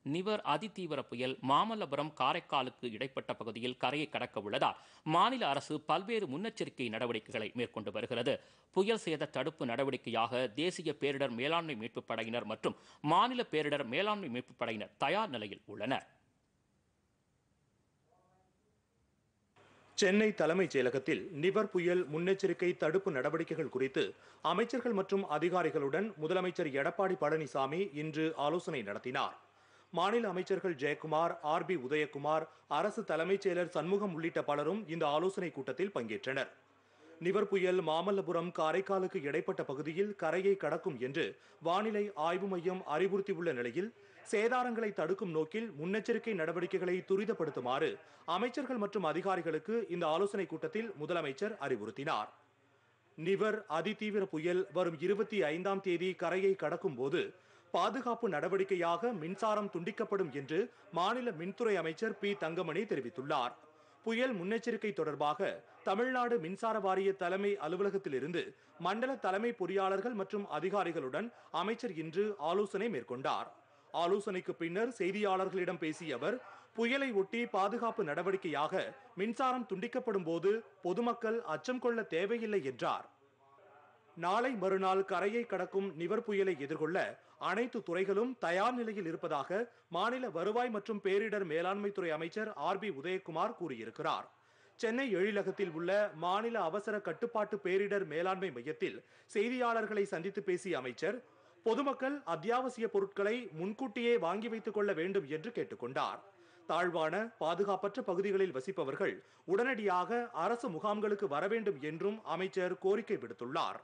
நிவர் அதிதீவிர புயல் மாமல்லபுரம் காரைக்காலுக்கு இடைப்பட்ட பகுதியில் கரையை கடக்க உள்ளதால் மாநில அரசு பல்வேறு முன்னெச்சரிக்கை நடவடிக்கைகளை மேற்கொண்டு வருகிறது புயல் சேத தடுப்பு நடவடிக்கையாக தேசிய பேரிடர் மேலாண்மை மீட்புப் படையினர் மற்றும் மாநில பேரிடர் மேலாண்மை மீட்புப் படையினர் தயார் நிலையில் உள்ளனர் சென்னை தலைமைச் செயலகத்தில் நிவர் புயல் முன்னெச்சரிக்கை தடுப்பு நடவடிக்கைகள் குறித்து அமைச்சர்கள் மற்றும் அதிகாரிகளுடன் முதலமைச்சர் எடப்பாடி பழனிசாமி இன்று ஆலோசனை நடத்தினார் மாநில அமைச்சர்கள் ஜெயக்குமார் ஆர் பி உதயகுமார் அரசு தலைமைச் செயலர் சண்முகம் உள்ளிட்ட பலரும் இந்த ஆலோசனை கூட்டத்தில் பங்கேற்றனர் நிவர் புயல் மாமல்லபுரம் காரைக்காலுக்கு இடைப்பட்ட பகுதியில் கரையை கடக்கும் என்று வானிலை ஆய்வு மையம் அறிவுறுத்தியுள்ள நிலையில் சேதாரங்களை தடுக்கும் நோக்கில் முன்னெச்சரிக்கை நடவடிக்கைகளை துரிதப்படுத்துமாறு அமைச்சர்கள் மற்றும் அதிகாரிகளுக்கு இந்த ஆலோசனை கூட்டத்தில் முதலமைச்சர் அறிவுறுத்தினார் நிவர் அதிதீவிர புயல் வரும் இருபத்தி ஐந்தாம் தேதி கரையை கடக்கும் போது பாதுகாப்பு நடவடிக்கையாக மின்சாரம் துண்டிக்கப்படும் என்று மாநில மின்துறை அமைச்சர் பி தங்கமணி தெரிவித்துள்ளார் புயல் முன்னெச்சரிக்கை தொடர்பாக தமிழ்நாடு மின்சார வாரிய தலைமை அலுவலகத்திலிருந்து மண்டல தலைமை பொறியாளர்கள் மற்றும் அதிகாரிகளுடன் அமைச்சர் இன்று ஆலோசனை மேற்கொண்டார் ஆலோசனைக்கு பின்னர் செய்தியாளர்களிடம் பேசிய அவர் புயலை ஒட்டி பாதுகாப்பு நடவடிக்கையாக மின்சாரம் துண்டிக்கப்படும் போது பொதுமக்கள் அச்சம் கொள்ள தேவையில்லை என்றார் நாளை மறுநாள் கரையை கடக்கும் நிவர் புயலை எதிர்கொள்ள அனைத்து துறைகளும் தயார் நிலையில் இருப்பதாக மாநில வருவாய் மற்றும் பேரிடர் மேலாண்மைத்துறை அமைச்சர் ஆர் பி உதயகுமார் கூறியிருக்கிறார் சென்னை எழிலகத்தில் உள்ள மாநில அவசர கட்டுப்பாட்டு பேரிடர் மேலாண்மை மையத்தில் செய்தியாளர்களை சந்தித்து பேசிய அமைச்சர் பொதுமக்கள் அத்தியாவசிய பொருட்களை முன்கூட்டியே வாங்கி வைத்துக் கொள்ள வேண்டும் என்று கேட்டுக்கொண்டார் தாழ்வான பாதுகாப்பற்ற பகுதிகளில் வசிப்பவர்கள் உடனடியாக அரசு முகாம்களுக்கு வர வேண்டும் என்றும் அமைச்சர் கோரிக்கை விடுத்துள்ளார்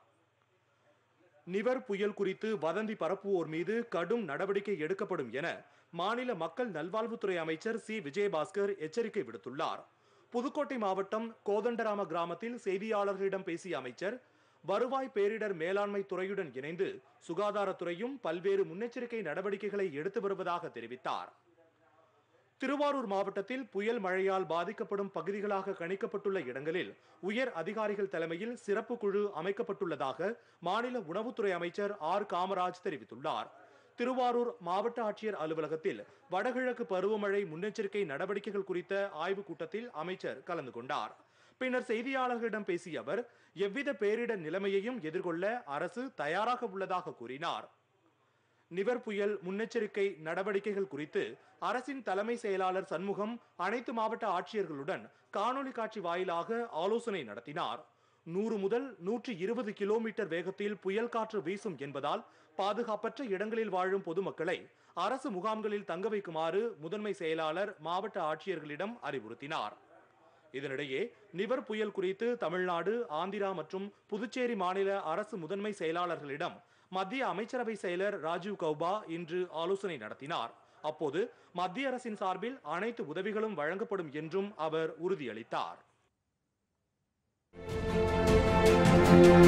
நிவர் புயல் குறித்து வதந்தி பரப்புவோர் மீது கடும் நடவடிக்கை எடுக்கப்படும் என மாநில மக்கள் நல்வாழ்வுத்துறை அமைச்சர் சி விஜயபாஸ்கர் எச்சரிக்கை விடுத்துள்ளார் புதுக்கோட்டை மாவட்டம் கோதண்டராம கிராமத்தில் செய்தியாளர்களிடம் பேசிய அமைச்சர் வருவாய் பேரிடர் மேலாண்மை துறையுடன் இணைந்து சுகாதாரத்துறையும் பல்வேறு முன்னெச்சரிக்கை நடவடிக்கைகளை எடுத்து வருவதாக தெரிவித்தார் திருவாரூர் மாவட்டத்தில் புயல் மழையால் பாதிக்கப்படும் பகுதிகளாக கணிக்கப்பட்டுள்ள இடங்களில் உயர் அதிகாரிகள் தலைமையில் சிறப்பு குழு அமைக்கப்பட்டுள்ளதாக மாநில உணவுத்துறை அமைச்சர் ஆர் காமராஜ் தெரிவித்துள்ளார் திருவாரூர் மாவட்ட ஆட்சியர் அலுவலகத்தில் வடகிழக்கு பருவமழை முன்னெச்சரிக்கை நடவடிக்கைகள் குறித்த ஆய்வுக் கூட்டத்தில் அமைச்சர் கலந்து கொண்டார் பின்னர் செய்தியாளர்களிடம் பேசிய அவர் எவ்வித பேரிடர் நிலைமையையும் எதிர்கொள்ள அரசு தயாராக உள்ளதாக கூறினார் நிவர் புயல் முன்னெச்சரிக்கை நடவடிக்கைகள் குறித்து அரசின் தலைமை செயலாளர் சண்முகம் அனைத்து மாவட்ட ஆட்சியர்களுடன் காணொலி காட்சி வாயிலாக ஆலோசனை நடத்தினார் நூறு முதல் நூற்றி இருபது கிலோமீட்டர் வேகத்தில் புயல் காற்று வீசும் என்பதால் பாதுகாப்பற்ற இடங்களில் வாழும் பொதுமக்களை அரசு முகாம்களில் தங்க வைக்குமாறு முதன்மை செயலாளர் மாவட்ட ஆட்சியர்களிடம் அறிவுறுத்தினார் இதனிடையே நிவர் புயல் குறித்து தமிழ்நாடு ஆந்திரா மற்றும் புதுச்சேரி மாநில அரசு முதன்மை செயலாளர்களிடம் மத்திய அமைச்சரவை செயலர் ராஜீவ் கௌபா இன்று ஆலோசனை நடத்தினார் அப்போது மத்திய அரசின் சார்பில் அனைத்து உதவிகளும் வழங்கப்படும் என்றும் அவர் உறுதியளித்தார்